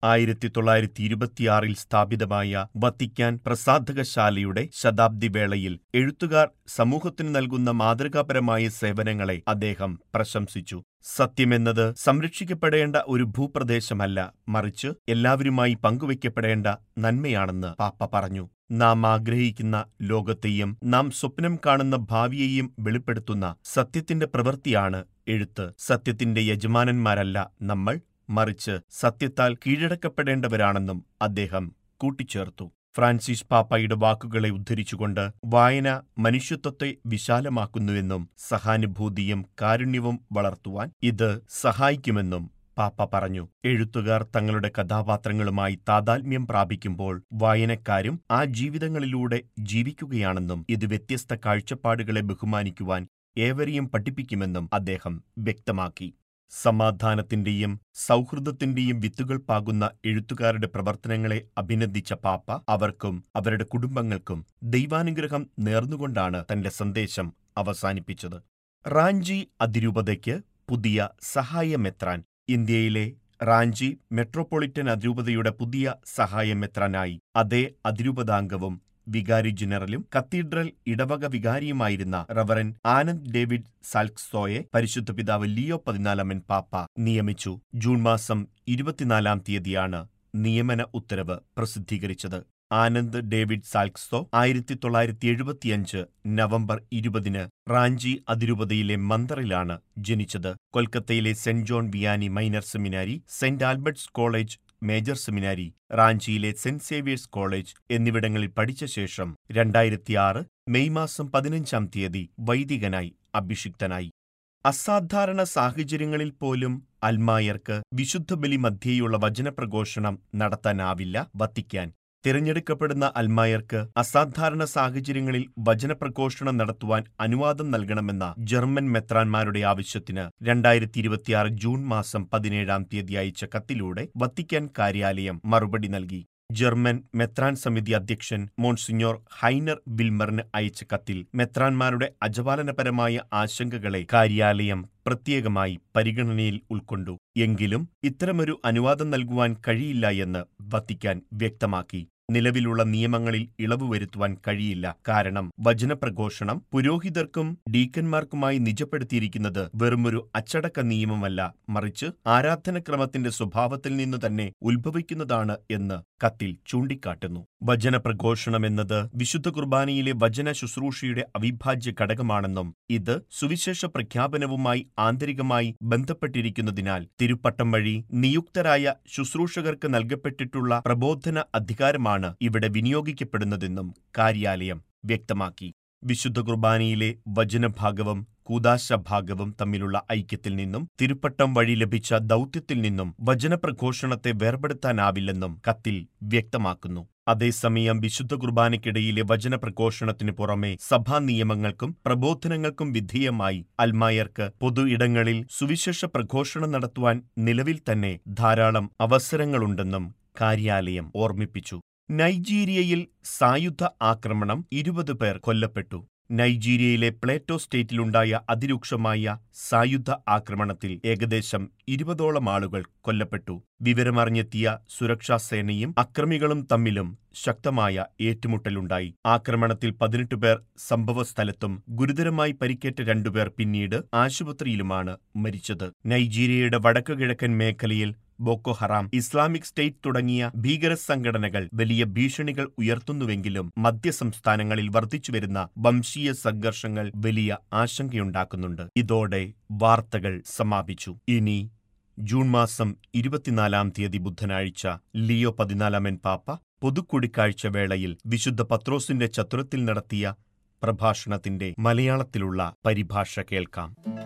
ആയിരത്തി തൊള്ളായിരത്തി ഇരുപത്തിയാറിൽ സ്ഥാപിതമായ വത്തിക്കാൻ പ്രസാധകശാലയുടെ ശതാബ്ദി വേളയിൽ എഴുത്തുകാർ സമൂഹത്തിന് നൽകുന്ന മാതൃകാപരമായ സേവനങ്ങളെ അദ്ദേഹം പ്രശംസിച്ചു സത്യമെന്നത് സംരക്ഷിക്കപ്പെടേണ്ട ഒരു ഭൂപ്രദേശമല്ല മറിച്ച് എല്ലാവരുമായി പങ്കുവയ്ക്കപ്പെടേണ്ട നന്മയാണെന്ന് പാപ്പ പറഞ്ഞു നാം ആഗ്രഹിക്കുന്ന ലോകത്തെയും നാം സ്വപ്നം കാണുന്ന ഭാവിയെയും വെളിപ്പെടുത്തുന്ന സത്യത്തിന്റെ പ്രവൃത്തിയാണ് എഴുത്ത് സത്യത്തിന്റെ യജമാനന്മാരല്ല നമ്മൾ മറിച്ച് സത്യത്താൽ കീഴടക്കപ്പെടേണ്ടവരാണെന്നും അദ്ദേഹം കൂട്ടിച്ചേർത്തു ഫ്രാൻസിസ് പാപ്പയുടെ വാക്കുകളെ ഉദ്ധരിച്ചുകൊണ്ട് വായന മനുഷ്യത്വത്തെ വിശാലമാക്കുന്നുവെന്നും സഹാനുഭൂതിയും കാരുണ്യവും വളർത്തുവാൻ ഇത് സഹായിക്കുമെന്നും പാപ്പ പറഞ്ഞു എഴുത്തുകാർ തങ്ങളുടെ കഥാപാത്രങ്ങളുമായി താതാത്മ്യം പ്രാപിക്കുമ്പോൾ വായനക്കാരും ആ ജീവിതങ്ങളിലൂടെ ജീവിക്കുകയാണെന്നും ഇത് വ്യത്യസ്ത കാഴ്ചപ്പാടുകളെ ബഹുമാനിക്കുവാൻ ഏവരെയും പഠിപ്പിക്കുമെന്നും അദ്ദേഹം വ്യക്തമാക്കി സമാധാനത്തിന്റെയും സൗഹൃദത്തിന്റെയും വിത്തുകൾ പാകുന്ന എഴുത്തുകാരുടെ പ്രവർത്തനങ്ങളെ അഭിനന്ദിച്ച പാപ്പ അവർക്കും അവരുടെ കുടുംബങ്ങൾക്കും ദൈവാനുഗ്രഹം നേർന്നുകൊണ്ടാണ് തന്റെ സന്ദേശം അവസാനിപ്പിച്ചത് റാഞ്ചി അതിരൂപതയ്ക്ക് പുതിയ സഹായമെത്രാൻ ഇന്ത്യയിലെ റാഞ്ചി മെട്രോപൊളിറ്റൻ അതിരൂപതയുടെ പുതിയ സഹായമെത്രാനായി അതേ അതിരൂപതാംഗവും വികാരി ജനറലും കത്തീഡ്രൽ ഇടവക വികാരിയുമായിരുന്ന റവറൻ ആനന്ദ് ഡേവിഡ് സാൽക്സോയെ പരിശുദ്ധ പിതാവ് ലിയോ പതിനാലാമൻ പാപ്പ നിയമിച്ചു ജൂൺ മാസം ഇരുപത്തിനാലാം തീയതിയാണ് നിയമന ഉത്തരവ് പ്രസിദ്ധീകരിച്ചത് ആനന്ദ് ഡേവിഡ് സാൽക്സോ ആയിരത്തി തൊള്ളായിരത്തി എഴുപത്തിയഞ്ച് നവംബർ ഇരുപതിന് റാഞ്ചി അതിരൂപതയിലെ മന്ദറിലാണ് ജനിച്ചത് കൊൽക്കത്തയിലെ Saint John Vianney minor seminary Saint Albert's college major seminary റാഞ്ചിയിലെ സെന്റ് സേവിയേഴ്സ് കോളേജ് എന്നിവിടങ്ങളിൽ പഠിച്ച ശേഷം രണ്ടായിരത്തിയാറ് മെയ് മാസം പതിനഞ്ചാം തീയതി വൈദികനായി അഭിഷിക്തനായി അസാധാരണ സാഹചര്യങ്ങളിൽ പോലും അൽമായർക്ക് വിശുദ്ധ ബലി മധ്യേയുള്ള വചനപ്രഘോഷണം നടത്താനാവില്ല വത്തിക്കാൻ തിരഞ്ഞെടുക്കപ്പെടുന്ന അൽമായർക്ക് അസാധാരണ സാഹചര്യങ്ങളിൽ വചനപ്രഘോഷണം നടത്തുവാൻ അനുവാദം നൽകണമെന്ന ജർമ്മൻ മെത്രാൻമാരുടെ ആവശ്യത്തിന് രണ്ടായിരത്തി ഇരുപത്തിയാറ് ജൂൺ മാസം പതിനേഴാം തീയതി അയച്ച കത്തിലൂടെ വത്തിക്കാൻ കാര്യാലയം മറുപടി നൽകി ജർമ്മൻ മെത്രാൻ സമിതി അധ്യക്ഷൻ മോൺസിഞ്ഞോർ ഹൈനർ വിൽമറിന് അയച്ച കത്തിൽ മെത്രാൻമാരുടെ അജപാലനപരമായ ആശങ്കകളെ കാര്യാലയം പ്രത്യേകമായി പരിഗണനയിൽ ഉൾക്കൊണ്ടു എങ്കിലും ഇത്തരമൊരു അനുവാദം നൽകുവാൻ കഴിയില്ല എന്ന് വത്തിക്കാൻ വ്യക്തമാക്കി നിലവിലുള്ള നിയമങ്ങളിൽ ഇളവ് വരുത്തുവാൻ കഴിയില്ല കാരണം വചനപ്രഘോഷണം പുരോഹിതർക്കും ഡീക്കന്മാർക്കുമായി നിജപ്പെടുത്തിയിരിക്കുന്നത് വെറുമൊരു അച്ചടക്ക നിയമമല്ല മറിച്ച് ആരാധനക്രമത്തിന്റെ സ്വഭാവത്തിൽ നിന്നു തന്നെ ഉത്ഭവിക്കുന്നതാണ് എന്ന് കത്തിൽ ചൂണ്ടിക്കാട്ടുന്നു വചനപ്രഘോഷണം എന്നത് വിശുദ്ധ കുർബാനയിലെ വചന ശുശ്രൂഷയുടെ അവിഭാജ്യ ഘടകമാണെന്നും ഇത് സുവിശേഷ പ്രഖ്യാപനവുമായി ആന്തരികമായി ബന്ധപ്പെട്ടിരിക്കുന്നതിനാൽ തിരുപ്പട്ടം വഴി നിയുക്തരായ ശുശ്രൂഷകർക്ക് നൽകപ്പെട്ടിട്ടുള്ള പ്രബോധന അധികാരമാണ് ഇവിടെ വിനിയോഗിക്കപ്പെടുന്നതെന്നും കാര്യാലയം വ്യക്തമാക്കി വിശുദ്ധ കുർബാനയിലെ വചനഭാഗവും കൂതാശഭാഗവും തമ്മിലുള്ള ഐക്യത്തിൽ നിന്നും തിരുപ്പട്ടം വഴി ലഭിച്ച ദൗത്യത്തിൽ നിന്നും വചനപ്രഘോഷണത്തെ വേർപെടുത്താനാവില്ലെന്നും കത്തിൽ വ്യക്തമാക്കുന്നു അതേസമയം വിശുദ്ധ കുർബാനയ്ക്കിടയിലെ വചനപ്രഘോഷണത്തിനു പുറമെ സഭാ നിയമങ്ങൾക്കും പ്രബോധനങ്ങൾക്കും വിധേയമായി അൽമായർക്ക് പൊതു ഇടങ്ങളിൽ സുവിശേഷ പ്രഘോഷണം നടത്തുവാൻ നിലവിൽ തന്നെ ധാരാളം അവസരങ്ങളുണ്ടെന്നും കാര്യാലയം ഓർമ്മിപ്പിച്ചു നൈജീരിയയിൽ സായുധ ആക്രമണം ഇരുപത് പേർ കൊല്ലപ്പെട്ടു നൈജീരിയയിലെ പ്ലേറ്റോ സ്റ്റേറ്റിലുണ്ടായ അതിരൂക്ഷമായ സായുധ ആക്രമണത്തിൽ ഏകദേശം ഇരുപതോളം ആളുകൾ കൊല്ലപ്പെട്ടു വിവരമറിഞ്ഞെത്തിയ സുരക്ഷാസേനയും അക്രമികളും തമ്മിലും ശക്തമായ ഏറ്റുമുട്ടലുണ്ടായി ആക്രമണത്തിൽ പതിനെട്ട് പേർ സംഭവസ്ഥലത്തും ഗുരുതരമായി പരിക്കേറ്റ രണ്ടുപേർ പിന്നീട് ആശുപത്രിയിലുമാണ് മരിച്ചത് നൈജീരിയയുടെ വടക്കുകിഴക്കൻ മേഖലയിൽ ബോക്കോ ഹറാം ഇസ്ലാമിക് സ്റ്റേറ്റ് തുടങ്ങിയ ഭീകര സംഘടനകൾ വലിയ ഭീഷണികൾ ഉയർത്തുന്നുവെങ്കിലും മധ്യസംസ്ഥാനങ്ങളിൽ വർദ്ധിച്ചുവരുന്ന വംശീയ സംഘർഷങ്ങൾ വലിയ ആശങ്കയുണ്ടാക്കുന്നുണ്ട് ഇതോടെ വാർത്തകൾ സമാപിച്ചു ഇനി ജൂൺ മാസം ഇരുപത്തിനാലാം തീയതി ബുധനാഴ്ച ലിയോ പതിനാലാമൻ പാപ്പ പൊതുകൂടിക്കാഴ്ച വേളയിൽ വിശുദ്ധ പത്രോസിന്റെ ചത്തുരത്തിൽ നടത്തിയ പ്രഭാഷണത്തിന്റെ മലയാളത്തിലുള്ള പരിഭാഷ കേൾക്കാം